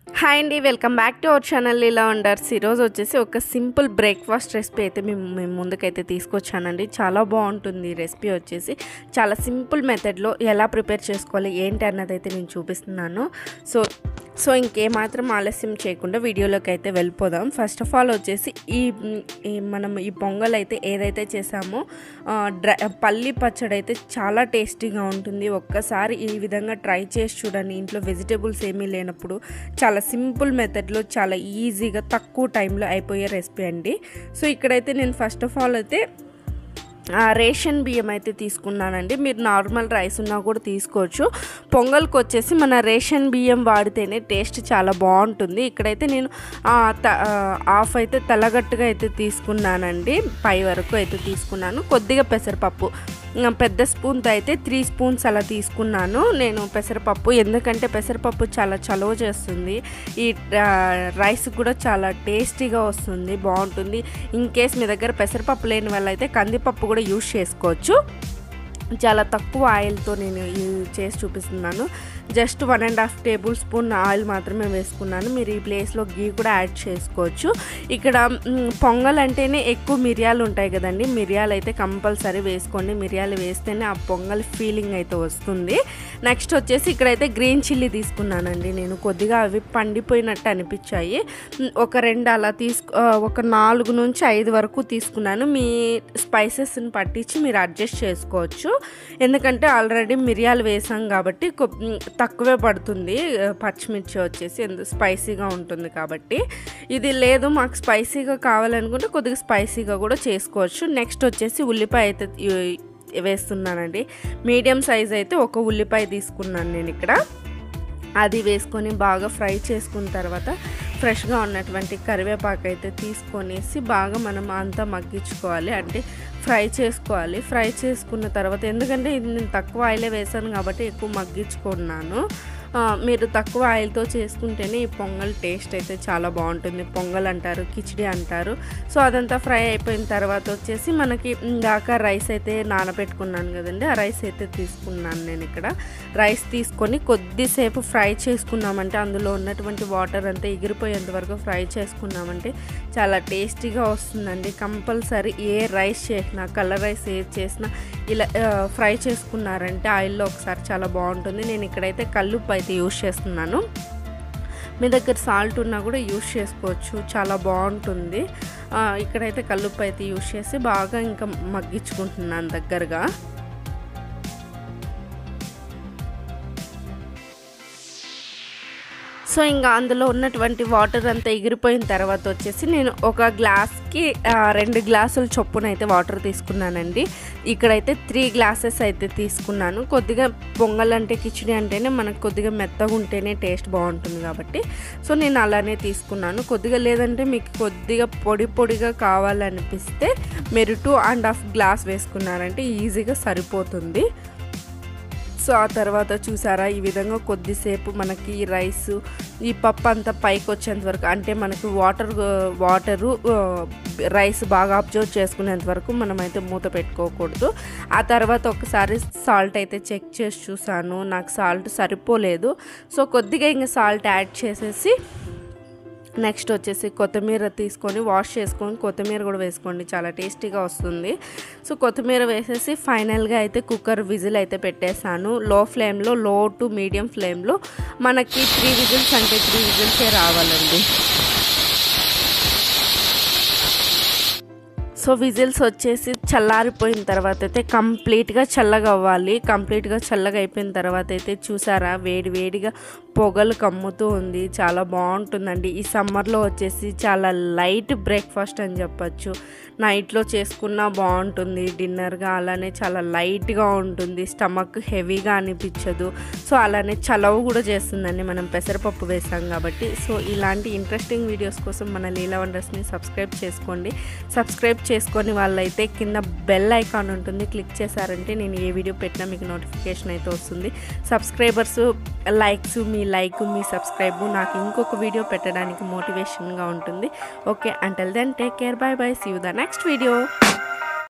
hi అండి welcome back to our channel ఇలా ఉండర్స్ ఈరోజు వచ్చేసి ఒక సింపుల్ బ్రేక్ఫాస్ట్ రెసిపీ అయితే మేము మేము ముందుకైతే తీసుకొచ్చానండి చాలా బాగుంటుంది ఈ రెసిపీ వచ్చేసి చాలా సింపుల్ మెథడ్లో ఎలా ప్రిపేర్ చేసుకోవాలి ఏంటి అన్నది అయితే నేను చూపిస్తున్నాను సో సో ఇంకేమాత్రం ఆలస్యం చేయకుండా వీడియోలోకి అయితే వెళ్ళిపోదాం ఫస్ట్ ఆఫ్ ఆల్ వచ్చేసి ఈ ఈ మనం ఈ పొంగల్ అయితే ఏదైతే చేసామో ఆ, డ్రై పల్లి పచ్చడి అయితే చాలా టేస్టీగా ఉంటుంది ఒక్కసారి ఈ విధంగా ట్రై చేసి చూడండి ఇంట్లో వెజిటేబుల్స్ ఏమీ లేనప్పుడు చాలా సింపుల్ మెథడ్లో చాలా ఈజీగా తక్కువ టైంలో అయిపోయే రెసిపీ అండి సో ఇక్కడైతే నేను ఫస్ట్ ఆఫ్ ఆల్ అయితే ఆ, రేషన్ బియ్యం అయితే తీసుకున్నానండి మీరు నార్మల్ రైస్ ఉన్నా కూడా తీసుకోవచ్చు పొంగల్కి వచ్చేసి మన రేషన్ బియ్యం వాడితేనే టేస్ట్ చాలా బాగుంటుంది ఇక్కడైతే నేను ఆ, త- ఆ, హాఫ్ అయితే తెల్లగట్టుగా అయితే తీసుకున్నానండి పై వరకు అయితే తీసుకున్నాను కొద్దిగా పెసరపప్పు ఇంకా పెద్ద స్పూన్తో అయితే త్రీ స్పూన్స్ అలా తీసుకున్నాను నేను పెసరపప్పు ఎందుకంటే పెసరపప్పు చాలా చలువ చేస్తుంది ఈ ఆ, రైస్ కూడా చాలా టేస్టీగా వస్తుంది బాగుంటుంది ఇన్ కేస్ మీ దగ్గర పెసరపప్పు లేని వాళ్ళైతే కందిపప్పు కూడా యూజ్ చేసుకోవచ్చు చాలా తక్కువ ఆయిల్తో నేను ఈ చేసి చూపిస్తున్నాను just one and half tablespoon oil మాత్రమే వేసుకున్నాను మీరు ఈ ప్లేస్లో గీ కూడా యాడ్ చేసుకోవచ్చు ఇక్కడ మ్, పొంగల్ అంటేనే ఎక్కువ మిరియాలు ఉంటాయి కదండి మిరియాలు అయితే కంపల్సరీ వేసుకోండి మిరియాలు వేస్తేనే ఆ పొంగల్ ఫీలింగ్ అయితే వస్తుంది నెక్స్ట్ వచ్చేసి ఇక్కడైతే గ్రీన్ చిల్లీ తీసుకున్నానండి నేను కొద్దిగా అవి పండిపోయినట్టు అనిపించాయి మ్, ఒక రెండు అలా తీసుకు ఆ, ఒక నాలుగు నుంచి ఐదు వరకు తీసుకున్నాను మీ స్పైసెస్ని పట్టించి మీరు అడ్జస్ట్ చేసుకోవచ్చు ఎందుకంటే ఆల్రెడీ మిరియాలు వేసాం కాబట్టి కొ- మ్, తక్కువే పడుతుంది ఆ, పచ్చిమిర్చి వచ్చేసి ఎందుకు స్పైసీగా ఉంటుంది కాబట్టి ఇది లేదు మాకు స్పైసీగా కావాలనుకుంటే కొద్దిగా స్పైసీగా కూడా చేసుకోవచ్చు నెక్స్ట్ వచ్చేసి ఉల్లిపాయ అయితే ఈ- వేస్తున్నానండి మీడియం సైజ్ అయితే ఒక ఉల్లిపాయ తీసుకున్నాను నేను ఇక్కడ అది వేసుకొని బాగా ఫ్రై చేసుకున్న తర్వాత ఫ్రెష్గా ఉన్నటువంటి కరివేపాకు అయితే తీసుకొనేసి బాగా మనం అంతా మగ్గించుకోవాలి అంటే ఫ్రై చేసుకోవాలి ఫ్రై చేసుకున్న తర్వాత ఎందుకంటే ఇది నేను తక్కువ ఆయిలే వేసాను కాబట్టి ఎక్కువ మగ్గించుకున్నాను ఆ, మీరు తక్కువ ఆయిల్తో చేసుకుంటేనే ఈ పొంగల్ టేస్ట్ అయితే చాలా బాగుంటుంది పొంగల్ అంటారు కిచిడి అంటారు సో అదంతా ఫ్రై అయిపోయిన తర్వాత వచ్చేసి మనకి ఇందాక రైస్ అయితే నానబెట్టుకున్నాను కదండి ఆ రైస్ అయితే తీసుకున్నాను నేను ఇక్కడ రైస్ తీసుకొని కొద్దిసేపు ఫ్రై చేసుకున్నామంటే అందులో ఉన్నటువంటి వాటర్ అంతా ఎగిరిపోయేంత వరకు ఫ్రై చేసుకున్నామంటే చాలా టేస్టీగా వస్తుందండి కంపల్సరీ ఏ రైస్ చేసినా కలర్ రైస్ ఏది చేసినా ఇలా ఆ, ఫ్రై చేసుకున్నారంటే ఆయిల్లో ఒకసారి చాలా బాగుంటుంది నేను ఇక్కడైతే కల్లుప్పు అయితే యూస్ చేస్తున్నాను మీ దగ్గర సాల్ట్ ఉన్నా కూడా యూస్ చేసుకోవచ్చు చాలా బాగుంటుంది ఆ, ఇక్కడైతే కల్లుప్పు అయితే యూస్ చేసి బాగా ఇంకా మగ్గించుకుంటున్నాను దగ్గరగా సో ఇంకా అందులో ఉన్నటువంటి వాటర్ అంతా ఎగిరిపోయిన తర్వాత వచ్చేసి నేను ఒక గ్లాస్కి ఆ, రెండు గ్లాసుల చొప్పున అయితే వాటర్ తీసుకున్నానండి ఇక్కడైతే త్రీ గ్లాసెస్ అయితే తీసుకున్నాను కొద్దిగా పొంగల్ అంటే కిచిడి అంటేనే మనకు కొద్దిగా మెత్తగా ఉంటేనే టేస్ట్ బాగుంటుంది కాబట్టి సో నేను అలానే తీసుకున్నాను కొద్దిగా లేదంటే మీకు కొద్దిగా పొడి పొడిగా కావాలనిపిస్తే మీరు టూ అండ్ హాఫ్ గ్లాస్ వేసుకున్నారంటే ఈజీగా సరిపోతుంది సో ఆ తర్వాత చూసారా ఈ విధంగా కొద్దిసేపు మనకి ఈ రైస్ ఈ పప్పు అంతా పైకి వచ్చేంత వరకు అంటే మనకి వాటర్ వాటరు రైస్ బాగా అబ్జర్వ్ చేసుకునేంత వరకు మనమైతే మూత పెట్టుకోకూడదు ఆ తర్వాత ఒకసారి సాల్ట్ అయితే చెక్ చేసి చూసాను నాకు సాల్ట్ సరిపోలేదు సో కొద్దిగా ఇంకా సాల్ట్ యాడ్ చేసేసి నెక్స్ట్ వచ్చేసి కొత్తిమీర తీసుకొని వాష్ చేసుకొని కొత్తిమీర కూడా వేసుకోండి చాలా టేస్టీగా వస్తుంది సో కొత్తిమీర వేసేసి ఫైనల్గా అయితే కుక్కర్ విజిల్ అయితే పెట్టేశాను లో ఫ్లేమ్లో లో టు మీడియం ఫ్లేమ్లో మనకి త్రీ విజిల్స్ అంటే త్రీ విజిల్సే రావాలండి సో విజిల్స్ వచ్చేసి చల్లారిపోయిన తర్వాత అయితే కంప్లీట్గా చల్లగా అవ్వాలి కంప్లీట్గా చల్లగా అయిపోయిన తర్వాత అయితే చూసారా వేడి వేడిగా పొగలు కమ్ముతూ ఉంది చాలా బాగుంటుందండి ఈ సమ్మర్లో వచ్చేసి చాలా లైట్ బ్రేక్ఫాస్ట్ అని చెప్పచ్చు నైట్లో చేసుకున్నా బాగుంటుంది డిన్నర్గా అలానే చాలా లైట్గా ఉంటుంది స్టమక్ హెవీగా అనిపించదు సో అలానే చలవ కూడా చేస్తుందండి మనం పెసరపప్పు వేసాం కాబట్టి సో ఇలాంటి ఇంట్రెస్టింగ్ వీడియోస్ కోసం మన లీలా వండర్స్ని సబ్స్క్రైబ్ చేసుకోండి సబ్స్క్రైబ్ చేసుకొని వాళ్ళైతే కింద బెల్ ఐకాన్ ఉంటుంది క్లిక్ చేశారంటే నేను ఏ వీడియో పెట్టినా మీకు నోటిఫికేషన్ అయితే వస్తుంది సబ్స్క్రైబర్స్ లైక్స్ మీ లైక్ మీ సబ్స్క్రైబ్ నాకు ఇంకొక వీడియో పెట్టడానికి మోటివేషన్గా ఉంటుంది okay until then take care bye bye see you the next video